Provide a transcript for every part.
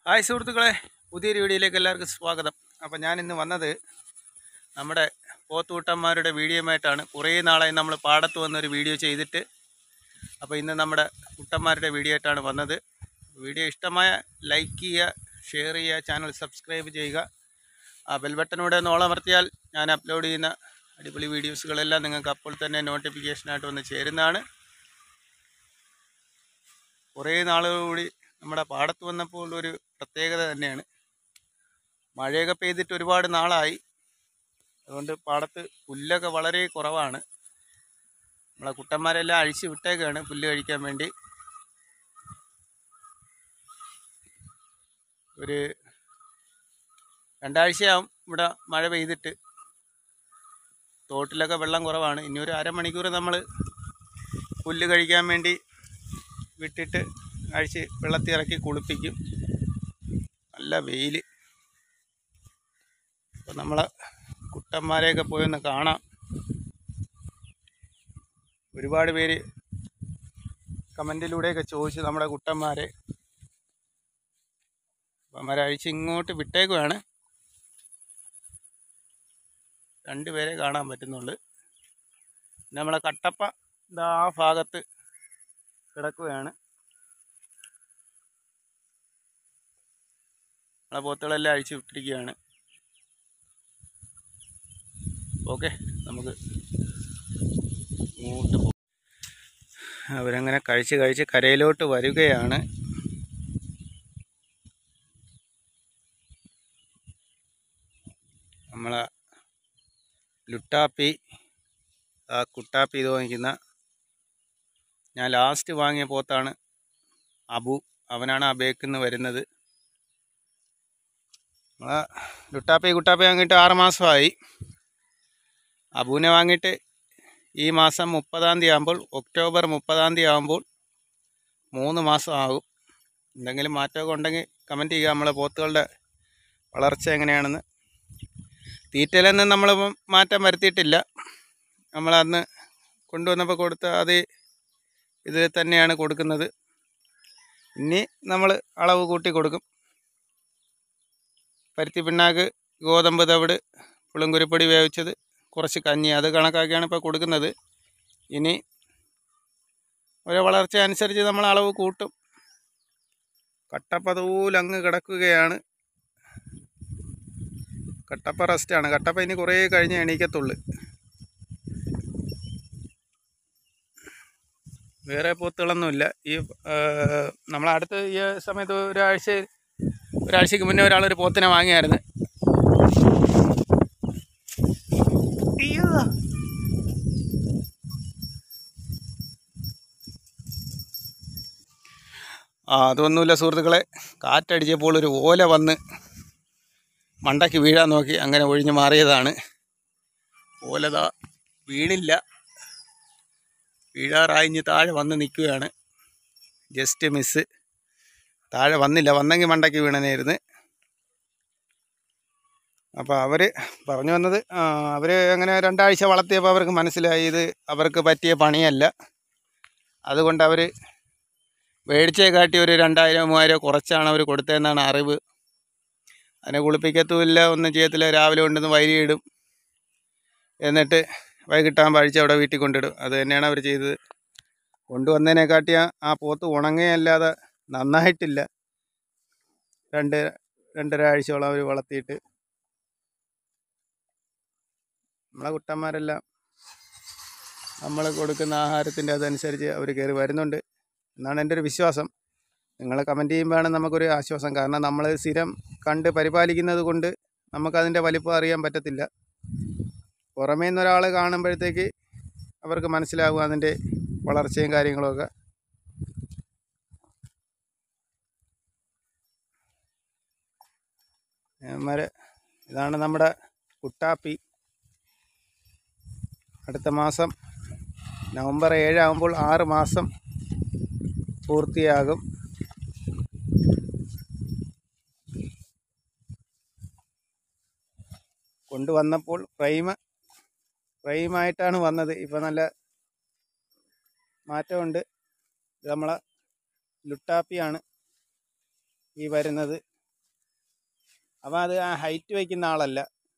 Hi സുഹൃത്തുക്കളെ പുതിയൊരു വീഡിയോയിലേക്ക് എല്ലാവർക്കും സ്വാഗതം അപ്പോൾ ഞാൻ ഇന്ന് വന്നത് നമ്മുടെ പോത്തൂട്ടന്മാരുടെ വീഡിയോയുമായിട്ടാണ് കുറേ നാളായി നമ്മൾ പാടത്ത് വന്നൊരു വീഡിയോ ചെയ്തിട്ട് അപ്പോൾ ഇന്ന് നമ്മുടെ കുട്ടന്മാരുടെ വീഡിയോ ആയിട്ടാണ് വന്നത് വീഡിയോ ഇഷ്ടമായ ലൈക്ക് ചെയ്യുക ഷെയർ ചെയ്യുക ചാനൽ സബ്സ്ക്രൈബ് ചെയ്യുക ആ ബെൽ ബട്ടനൂടെ ഒന്ന് ഓളമർത്തിയാൽ ഞാൻ അപ്ലോഡ് ചെയ്യുന്ന അടിപൊളി വീഡിയോസുകളെല്ലാം നിങ്ങൾക്ക് അപ്പോൾ തന്നെ നോട്ടിഫിക്കേഷനായിട്ട് വന്ന് ചേരുന്നതാണ് കുറേ നാളുകൂടി നമ്മുടെ പാടത്ത് വന്നപ്പോൾ ഒരു പ്രത്യേകത തന്നെയാണ് മഴയൊക്കെ പെയ്തിട്ട് ഒരുപാട് നാളായി അതുകൊണ്ട് പാടത്ത് പുല്ലൊക്കെ വളരെ കുറവാണ് നമ്മളെ കുട്ടന്മാരെല്ലാം അഴിച്ച് വിട്ടേക്കാണ് പുല്ല് കഴിക്കാൻ വേണ്ടി ഒരു രണ്ടാഴ്ചയാവും ഇവിടെ മഴ പെയ്തിട്ട് തോട്ടിലൊക്കെ വെള്ളം കുറവാണ് ഇനി ഒരു അരമണിക്കൂർ നമ്മൾ പുല്ല് കഴിക്കാൻ വേണ്ടി വിട്ടിട്ട് അഴിച്ച് വെള്ളത്തിൽ ഇറക്കി കുളിപ്പിക്കും നല്ല വെയിൽ അപ്പോൾ നമ്മളെ കുട്ടന്മാരെയൊക്കെ പോയി ഒന്ന് കാണാം ഒരുപാട് പേര് കമൻറ്റിലൂടെയൊക്കെ ചോദിച്ചു നമ്മുടെ കുട്ടന്മാരെ അപ്പം അഴിച്ച് ഇങ്ങോട്ട് വിട്ടേക്കുവാണ് രണ്ടുപേരെ കാണാൻ പറ്റുന്നുള്ളൂ പിന്നെ നമ്മളെ കട്ടപ്പ ഇതാ ആ ഭാഗത്ത് കിടക്കുകയാണ് നമ്മളെ പോത്തുകളെല്ലാം അഴിച്ചു വിട്ടിരിക്കുകയാണ് ഓക്കെ നമുക്ക് ഇങ്ങോട്ട് പോ അവരങ്ങനെ കഴിച്ച് കഴിച്ച് കരയിലോട്ട് വരികയാണ് നമ്മളെ ലുട്ടാപ്പി ആ കുട്ടാപ്പി ഇത് വാങ്ങിക്കുന്ന ഞാൻ ലാസ്റ്റ് വാങ്ങിയ പോത്താണ് അബു അവനാണ് ആ ബേക്കിൽ നിന്ന് വരുന്നത് നമ്മളെ ലുട്ടാപ്പി കുട്ടാപ്പി വാങ്ങിയിട്ട് ആറ് മാസമായി അബുവിനെ വാങ്ങിയിട്ട് ഈ മാസം മുപ്പതാം തീയതി ആകുമ്പോൾ ഒക്ടോബർ മുപ്പതാം തീയതി ആകുമ്പോൾ മൂന്ന് മാസം ആകും എന്തെങ്കിലും മാറ്റമൊക്കെ ഉണ്ടെങ്കിൽ കമൻറ്റ് ചെയ്യുക നമ്മളെ പോത്തുകളുടെ വളർച്ച എങ്ങനെയാണെന്ന് തീറ്റയിലൊന്നും നമ്മൾ മാറ്റം വരുത്തിയിട്ടില്ല നമ്മളന്ന് കൊണ്ടുവന്നപ്പോൾ കൊടുത്ത അതേ ഇത് തന്നെയാണ് കൊടുക്കുന്നത് ഇനി നമ്മൾ അളവ് കൂട്ടി കൊടുക്കും പരുത്തി പിണ്ണാക്ക് ഗോതമ്പ് തവിട് പുളുങ്കുരിപ്പൊടി വേവിച്ചത് കുറച്ച് കഞ്ഞി അത് കണക്കാക്കിയാണ് ഇപ്പോൾ കൊടുക്കുന്നത് ഇനി ഒരു വളർച്ച അനുസരിച്ച് നമ്മൾ അളവ് കൂട്ടും കട്ടപ്പതൂൽ അങ്ങ് കിടക്കുകയാണ് കട്ടപ്പ റെസ്റ്റാണ് കട്ടപ്പ ഇനി കുറേ കഴിഞ്ഞ് എണീക്കത്തുള്ളു വേറെ പോത്തുകളൊന്നുമില്ല ഈ നമ്മളടുത്ത് ഈ സമയത്ത് ഒരാഴ്ച ഒരാഴ്ചക്ക് മുന്നേ ഒരാളൊരു പോത്തിനെ വാങ്ങിയായിരുന്നു അയ്യോ. ആ അതൊന്നുമില്ല സുഹൃത്തുക്കളെ കാറ്റടിച്ചപ്പോൾ ഒരു ഓല വന്ന് മണ്ടയ്ക്ക് വീഴാൻ നോക്കി അങ്ങനെ ഒഴിഞ്ഞു മാറിയതാണ് ഓലത വീണില്ല വീഴാറായിഞ്ഞ് താഴെ വന്ന് നിൽക്കുകയാണ് ജസ്റ്റ് മിസ് താഴെ വന്നില്ല വന്നെങ്കിൽ മണ്ടയ്ക്ക് വീണനായിരുന്നു അപ്പോൾ അവർ പറഞ്ഞു വന്നത് അവർ അങ്ങനെ രണ്ടാഴ്ച വളർത്തിയപ്പോൾ അവർക്ക് മനസ്സിലായി ഇത് അവർക്ക് പറ്റിയ പണിയല്ല അതുകൊണ്ട് അവർ മേടിച്ചേ കാട്ടി ഒരു രണ്ടായിരം മൂവായിരം കുറച്ചാണ് അവർ കൊടുത്തതെന്നാണ് അറിവ് അതിനെ കുളിപ്പിക്കത്തുമില്ല ഒന്നും ചെയ്യത്തില്ല രാവിലെ കൊണ്ടുവന്ന് വൈകിടും എന്നിട്ട് വൈകിട്ടാകുമ്പോൾ അഴിച്ച് അവിടെ വീട്ടിൽ കൊണ്ടിടും അത് തന്നെയാണ് അവർ ചെയ്തത് കൊണ്ടുവന്നതിനെക്കാട്ടി ആ- ആ പോത്ത് ഉണങ്ങയല്ലാതെ നന്നായിട്ടില്ല രണ്ട് രണ്ടര ആഴ്ചയോളം അവർ വളർത്തിയിട്ട് നമ്മളെ കുട്ടന്മാരെല്ലാം നമ്മൾ കൊടുക്കുന്ന ആഹാരത്തിൻ്റെ അതനുസരിച്ച് അവർ കയറി വരുന്നുണ്ട് എന്നാണ് എൻ്റെ ഒരു വിശ്വാസം നിങ്ങൾ കമൻറ്റ് ചെയ്യുമ്പോഴാണ് നമുക്കൊരു ആശ്വാസം കാരണം നമ്മൾ സ്ഥിരം കണ്ട് പരിപാലിക്കുന്നത് കൊണ്ട് നമുക്കതിൻ്റെ വലിപ്പം അറിയാൻ പറ്റത്തില്ല പുറമേ നിന്ന് ഒരാൾ കാണുമ്പോഴത്തേക്ക് അവർക്ക് മനസ്സിലാകും അതിൻ്റെ വളർച്ചയും കാര്യങ്ങളുമൊക്കെ മര ഇതാണ് നമ്മുടെ കുട്ടാപ്പി അടുത്ത മാസം നവംബർ ഏഴാകുമ്പോൾ ആറ് മാസം പൂർത്തിയാകും കൊണ്ടുവന്നപ്പോൾ പ്രൈമ പ്രൈമായിട്ടാണ് വന്നത് ഇപ്പോൾ നല്ല മാറ്റമുണ്ട് ഇത് നമ്മളെ ലുട്ടാപ്പിയാണ് ഈ വരുന്നത് അപ്പം അത് ആ ഹൈറ്റ് വയ്ക്കുന്ന ആളല്ല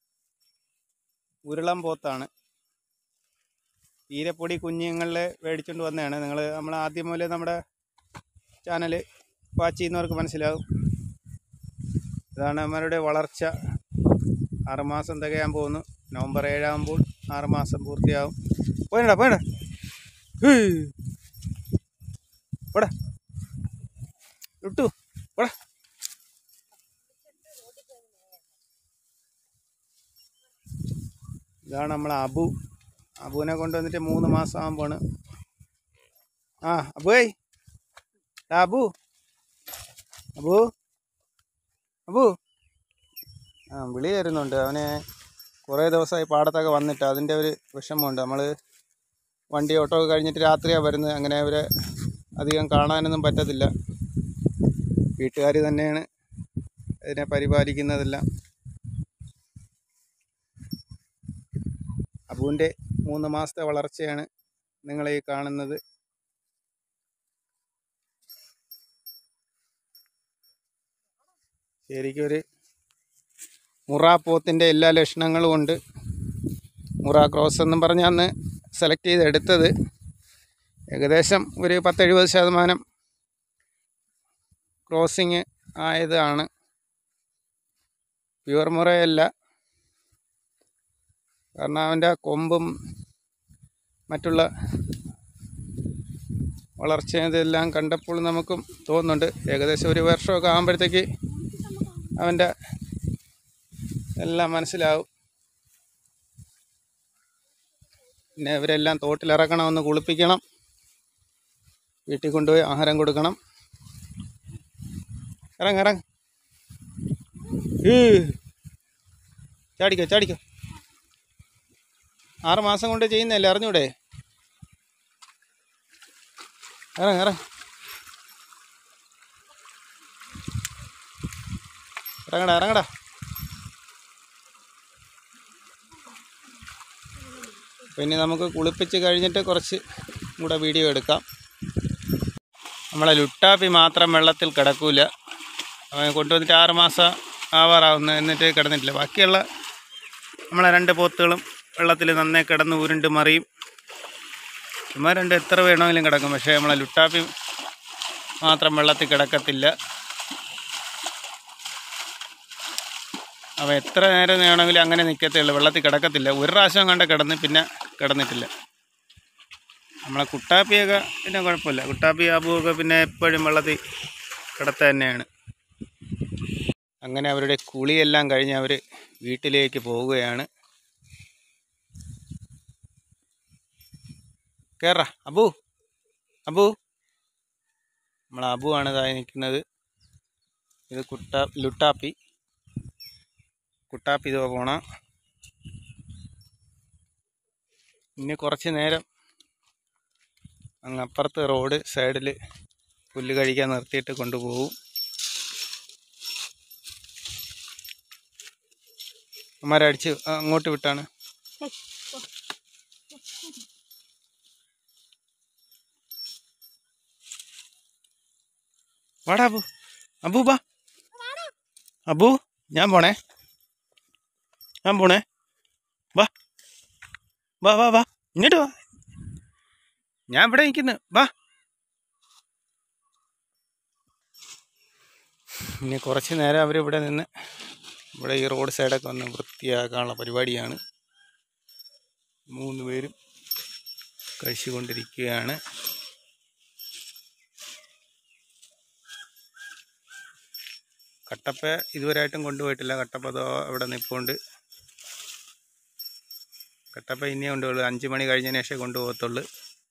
ഉരുളം പോത്താണ് തീരെപ്പൊടി കുഞ്ഞുങ്ങളിലെ മേടിച്ചുകൊണ്ട് വന്നതാണ് നിങ്ങൾ നമ്മൾ ആദ്യം മുതലേ നമ്മുടെ ചാനൽ വാച്ച് ചെയ്യുന്നവർക്ക് മനസ്സിലാവും ഇതാണ് അവരുടെ വളർച്ച ആറുമാസം തികയാൻ പോകുന്നു നവംബർ ഏഴാകുമ്പോൾ ആറുമാസം പൂർത്തിയാവും പോയടാ പോയടാ പോടാ ഇട്ടു പോടാ ഇതാണ് നമ്മളെ അബു അബുവിനെ കൊണ്ടുവന്നിട്ട് മൂന്ന് മാസം ആകുമ്പോണ് ആ അബുയ് ആ അബു അബു അബു ആ വിളി വരുന്നുണ്ട് അവനെ കുറേ ദിവസമായി പാടത്തൊക്കെ വന്നിട്ട് അതിൻ്റെ ഒരു വിഷമമുണ്ട് നമ്മൾ വണ്ടി ഓട്ടോ ഒക്കെ കഴിഞ്ഞിട്ട് രാത്രിയാണ് വരുന്നത് അങ്ങനെ അവരെ അധികം കാണാനൊന്നും പറ്റത്തില്ല വീട്ടുകാർ തന്നെയാണ് ഇതിനെ പരിപാലിക്കുന്നതെല്ലാം അബുവിൻ്റെ മൂന്ന് മാസത്തെ വളർച്ചയാണ് നിങ്ങൾ ഈ കാണുന്നത് ശരിക്കും ഒരു മുറാപ്പോത്തിൻ്റെ എല്ലാ ലക്ഷണങ്ങളും ഉണ്ട് മുറ ക്രോസ് എന്നും പറഞ്ഞ് അന്ന് സെലക്ട് ചെയ്ത് എടുത്തത് ഏകദേശം ഒരു പത്തെഴുപത് ശതമാനം ക്രോസിങ് ആയതാണ് പ്യുവർ മുറയല്ല കാരണം അവൻ്റെ കൊമ്പും മറ്റുള്ള വളർച്ച ഇതെല്ലാം കണ്ടപ്പോൾ നമുക്കും തോന്നുന്നുണ്ട് ഏകദേശം ഒരു വർഷമൊക്കെ ആകുമ്പോഴത്തേക്ക് അവൻ്റെ എല്ലാം മനസ്സിലാവും പിന്നെ ഇവരെല്ലാം തോട്ടിലിറക്കണം ഒന്ന് കുളിപ്പിക്കണം വീട്ടിൽ കൊണ്ടുപോയി ആഹാരം കൊടുക്കണം ഇറങ്ങ ഇറങ്ങ ചാടിക്കോ ചാടിക്കോ ആറ് മാസം കൊണ്ട് ചെയ്യുന്നതല്ലേ അറിഞ്ഞൂടെ ഇറങ്ങ ഇറങ്ങ ഇറങ്ങടാ ഇറങ്ങടാ പിന്നെ നമുക്ക് കുളിപ്പിച്ച് കഴിഞ്ഞിട്ട് കുറച്ച് കൂടെ വീഡിയോ എടുക്കാം നമ്മളെ ലുട്ടാപ്പി മാത്രം വെള്ളത്തിൽ കിടക്കൂല അവൻ കൊണ്ടുവന്നിട്ട് ആറ് മാസം ആവാറാവുന്നു എന്നിട്ട് കിടന്നിട്ടില്ല ബാക്കിയുള്ള നമ്മളെ രണ്ട് പോത്തുകളും വെള്ളത്തിൽ നന്നായി കിടന്ന് ഉരുണ്ട് മറിയും ചുമ്മാ രണ്ട് എത്ര വേണമെങ്കിലും കിടക്കും പക്ഷേ നമ്മളെ ലുട്ടാപ്പി മാത്രം വെള്ളത്തിൽ കിടക്കത്തില്ല അവ എത്ര നേരം വേണമെങ്കിലും അങ്ങനെ നിൽക്കത്തേ ഉള്ളൂ വെള്ളത്തിൽ കിടക്കത്തില്ല ഒരു പ്രാവശ്യം കണ്ട് കിടന്ന് പിന്നെ കിടന്നിട്ടില്ല നമ്മളെ കുട്ടാപ്പിയൊക്കെ പിന്നെ കുഴപ്പമില്ല കുട്ടാപ്പി ആബുവൊക്കെ പിന്നെ എപ്പോഴും വെള്ളത്തിൽ കിടത്ത തന്നെയാണ് അങ്ങനെ അവരുടെ കുളിയെല്ലാം കഴിഞ്ഞ് അവർ വീട്ടിലേക്ക് പോവുകയാണ് കേറ അബു അബു നമ്മളെ അബു ആണ് ഇതായി നിൽക്കുന്നത് ഇത് കുട്ടാ ലുട്ടാപ്പി കുട്ടാപ്പി ഇത് പോണ ഇനി കുറച്ച് നേരം അങ്ങ് അപ്പുറത്ത് റോഡ് സൈഡിൽ പുല്ല് കഴിക്കാൻ നിർത്തിയിട്ട് കൊണ്ടുപോകും അമ്മരടിച്ച് അങ്ങോട്ട് വിട്ടാണ് വാടാ അബു അബു ബാ അബു ഞാൻ പോണേ ഞാൻ പോണേ വാ വാ വാ വാ ഇങ്ങോട്ട് വാ ഞാൻ ഇവിടെ നിൽക്കുന്നു വാ ഇനി കുറച്ച് നേരം അവരിവിടെ നിന്ന് ഇവിടെ ഈ റോഡ് സൈഡൊക്കെ ഒന്ന് വൃത്തിയാക്കാനുള്ള പരിപാടിയാണ് മൂന്ന് പേരും കഴിച്ചുകൊണ്ടിരിക്കുകയാണ് കട്ടപ്പ ഇതുവരെയായിട്ടും കൊണ്ടുപോയിട്ടില്ല കട്ടപ്പ അതോ അവിടെ നിൽപ്പുണ്ട് കട്ടപ്പ ഇനിയേ കൊണ്ടുപോകുള്ളൂ അഞ്ച് മണി കഴിഞ്ഞതിന് ശേഷം കൊണ്ടുപോകത്തുള്ളൂ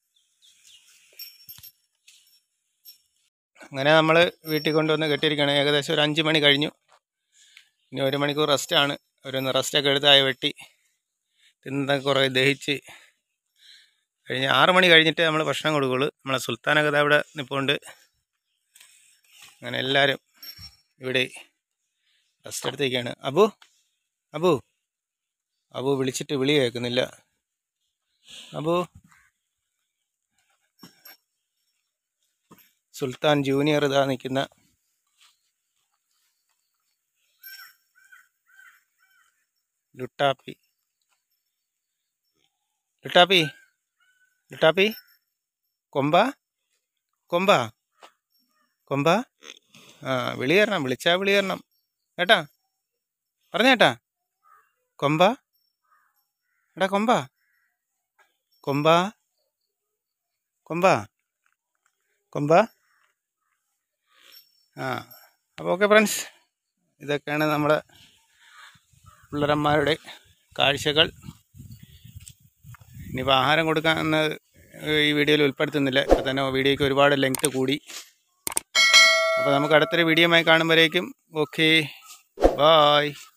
അങ്ങനെ നമ്മൾ വീട്ടിൽ കൊണ്ടുവന്ന് കെട്ടിയിരിക്കുകയാണ് ഏകദേശം ഒരു അഞ്ച് മണി കഴിഞ്ഞു ഇനി ഒരു മണിക്കൂർ റെസ്റ്റാണ് ഒരു റെസ്റ്റൊക്കെ എടുത്തായി വെട്ടി തിന്നൊക്കെ കുറേ ദഹിച്ച് കഴിഞ്ഞ് ആറ് മണി കഴിഞ്ഞിട്ട് നമ്മൾ ഭക്ഷണം കൊടുക്കുള്ളൂ നമ്മളെ സുൽത്താനൊക്കെ ദാ ഇവിടെ നിൽപ്പുണ്ട് അങ്ങനെ എല്ലാവരും ഇവിടെ റെസ്റ്റ് എടുത്തേക്കാണ് അബു അബു അബു വിളിച്ചിട്ട് വിളി കേൾക്കുന്നില്ല അബു സുൽത്താൻ ജൂനിയർ ഇതാ നിൽക്കുന്ന ലുട്ടാപ്പി ലുട്ടാപ്പി ലുട്ടാപ്പി കൊമ്പ കൊമ്പ കൊമ്പ ആ വിളി തരണം വിളിച്ചാ വിളി തരണം കേട്ടാ പറഞ്ഞേട്ടാ കൊമ്പ എടാ കൊമ്പ കൊമ്പ കൊമ്പ കൊമ്പ ആ അപ്പോൾ ഓക്കെ ഫ്രണ്ട്സ് ഇതൊക്കെയാണ് നമ്മുടെ പിള്ളേരന്മാരുടെ കാഴ്ചകൾ ഇനിയിപ്പോൾ ആഹാരം കൊടുക്കാൻ ഈ വീഡിയോയിൽ ഉൾപ്പെടുത്തുന്നില്ല ഇപ്പോൾ തന്നെ വീഡിയോയ്ക്ക് ഒരുപാട് ലെങ്ത് കൂടി അപ്പോൾ നമുക്ക് അടുത്തൊരു വീഡിയോയുമായി കാണുമ്പോഴേക്കും ഓക്കെ ബായ്